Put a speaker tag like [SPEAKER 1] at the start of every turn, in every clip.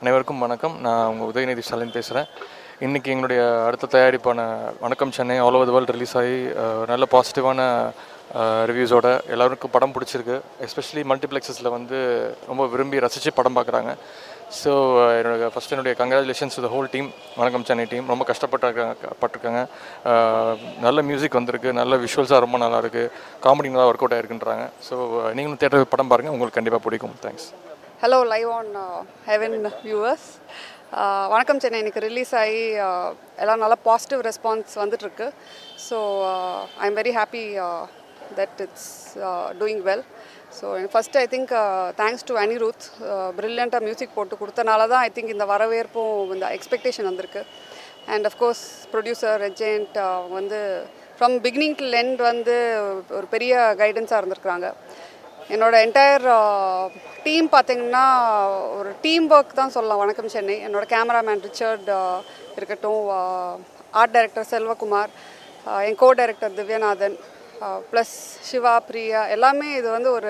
[SPEAKER 1] அனைவருக்கும் வணக்கம் நான் உங்கள் உதயநிதி ஸ்டாலின் பேசுகிறேன் இன்றைக்கி எங்களுடைய அடுத்த தயாரிப்பான Vanakkam Chennai all over the world release ஆகி அஹ், நல்ல பாசிட்டிவான ரிவ்யூஸோட எல்லாருக்கும் படம் பிடிச்சிருக்கு எஸ்பெஷலி மல்டிப்ளெக்ஸஸில் வந்து ரொம்ப விரும்பி ரசித்து படம் பார்க்குறாங்க ஸோ என்னோட ஃபஸ்ட் என்னுடைய கங்க்ராச்சுலேஷன்ஸ் த ஹோல் டீம் வணக்கம் சென்னை டீம் ரொம்ப கஷ்டப்பட்டிருக்காங்க பட்டிருக்காங்க அஹ், நல்ல மியூசிக் வந்திருக்கு நல்ல விஷுவல்ஸாக ரொம்ப நல்லா இருக்குது காமெடி நல்லா ஒர்க் அவுட் ஆயிருக்குன்றாங்க ஸோ நீங்களும் தேட்டர் படம் பாருங்கள் உங்களுக்கு கண்டிப்பாக பிடிக்கும் thanks
[SPEAKER 2] hello live on heaven viewers Vanakkam Chennai இன்னைக்கு ரிலீஸ் ஆகி uh, எல்லாம் நல்லா பாசிட்டிவ் ரெஸ்பான்ஸ் வந்துட்டுருக்கு so I am very happy that it's doing well so first I think thanks to Anirudh ப்ரில்லியண்ட்டாக மியூசிக் போட்டு கொடுத்தனால தான் ஐ திங்க் இந்த வரவேற்பும் இந்த எக்ஸ்பெக்டேஷன் வந்திருக்கு அண்ட் அஃப்கோர்ஸ் ப்ரொடியூசர் ரெஜெண்ட் வந்து ஃப்ரம் பிகினிங் டு எண்ட் வந்து ஒரு பெரிய கைடன்ஸாக இருந்திருக்கிறாங்க என்னோட என்டையர் டீம் பார்த்தீங்கன்னா ஒரு டீம் ஒர்க் தான் சொல்லலாம் வணக்கம் சென்னை என்னோட கேமராமேன் ரிச்சர்ட் இருக்கட்டும் ஆர்ட் டைரக்டர் செல்வகுமார் uh, என் co director Divyanathan plus Siva Priya எல்லாமே இது வந்து ஒரு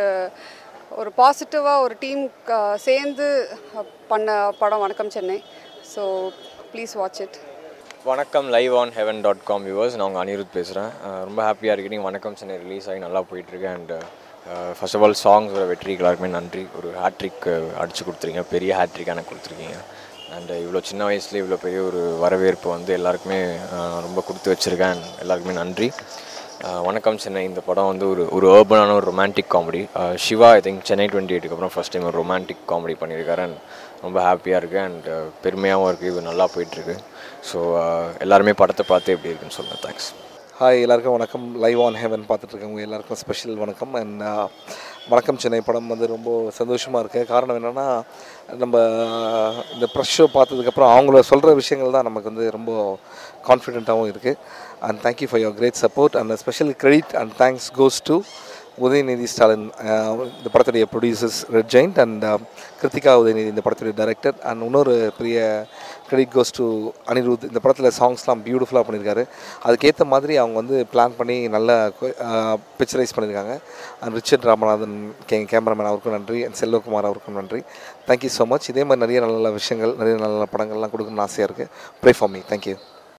[SPEAKER 2] ஒரு பாசிட்டிவாக ஒரு டீம் சேர்ந்து uh, பண்ண படம் Vanakkam Chennai so please watch it
[SPEAKER 3] வணக்கம் live on heaven dot com viewers நான் உங்கள் அனிருத் பேசுகிறேன் ரொம்ப ஹாப்பியாக இருக்கு நீங்கள் வணக்கம் சென்னை ரிலீஸ் ஆகி நல்லா போயிட்டுருக்கு அண்ட் ஃபர்ஸ்ட் ஆஃப் ஆல் சாங்ஸோட வெற்றிக்கு எல்லாருக்குமே நன்றி ஒரு ஹேட்ரிக் அடிச்சு கொடுத்துருக்கீங்க பெரிய ஹேட்ரிக் எனக்கு கொடுத்துருக்கீங்க அண்ட் இவ்வளோ சின்ன வயசுல இவ்வளோ பெரிய ஒரு வரவேற்பு வந்து எல்லாருக்குமே அஹ், ரொம்ப கொடுத்து வச்சுருக்கேன் எல்லாருக்குமே நன்றி அஹ், வணக்கம் சென்னை இந்த படம் வந்து ஒரு ஒரு ஏர்பனான ஒரு romantic comedy Siva I think Chennai twenty எயிட்டுக்கு அப்புறம் ஃபஸ்ட் டைம் ஒரு ரொமான்டிக் காமெடி பண்ணியிருக்காரு அண்ட் ரொம்ப ஹாப்பியாக இருக்குது அண்ட் பெருமையாகவும் இருக்குது இது நல்லா போயிட்டுருக்கு ஸோ எல்லாருமே படத்தை பார்த்து எப்படி இருக்குன்னு சொல்லுங்கள் தேங்க்ஸ்
[SPEAKER 4] ஹாய் எல்லாருக்கும் வணக்கம் லைவ் ஆன் ஹெவன் பார்த்துட்ருக்கவங்க எல்லாருக்கும் ஸ்பெஷல் வணக்கம் அண்ட் வணக்கம் சென்னை படம் வந்து ரொம்ப சந்தோஷமாக இருக்குது காரணம் என்னென்னா நம்ம இந்த ப்ரெஷ் ஷோ பார்த்ததுக்கப்புறம் அவங்கள சொல்கிற விஷயங்கள் தான் நமக்கு வந்து ரொம்ப கான்ஃபிடென்ட்டாகவும் இருக்குது and thank you for your great support and special credit and thanks goes to Udhayanidhi Stalin அஹ், இந்த படத்துடைய producers Red Giant and Kiruthiga Udhayanidhi இந்த படத்துடைய டைரக்டர் அண்ட் இன்னொரு பெரிய கிரெடிட் கோஸ் டு அனிருத் இந்த படத்தில் சாங்ஸ்லாம் பியூட்டிஃபுல்லாக பண்ணியிருக்காரு அதுக்கேற்ற மாதிரி அவங்க வந்து பிளான் பண்ணி நல்லா பிக்சரைஸ் பண்ணியிருக்காங்க and Richard Ramanathan K cameraman அவருக்கும் நன்றி அண்ட் செல்வகுமார் அவருக்கும் நன்றி தேங்க்யூ ஸோ மச் இதே மாதிரி நிறைய நல்ல நல்ல விஷயங்கள் நிறைய நல்ல நல்ல படங்கள்லாம் கொடுக்கணும்னு ஆசையாக இருக்குது ப்ரே ஃபார் மீ தேங்க்யூ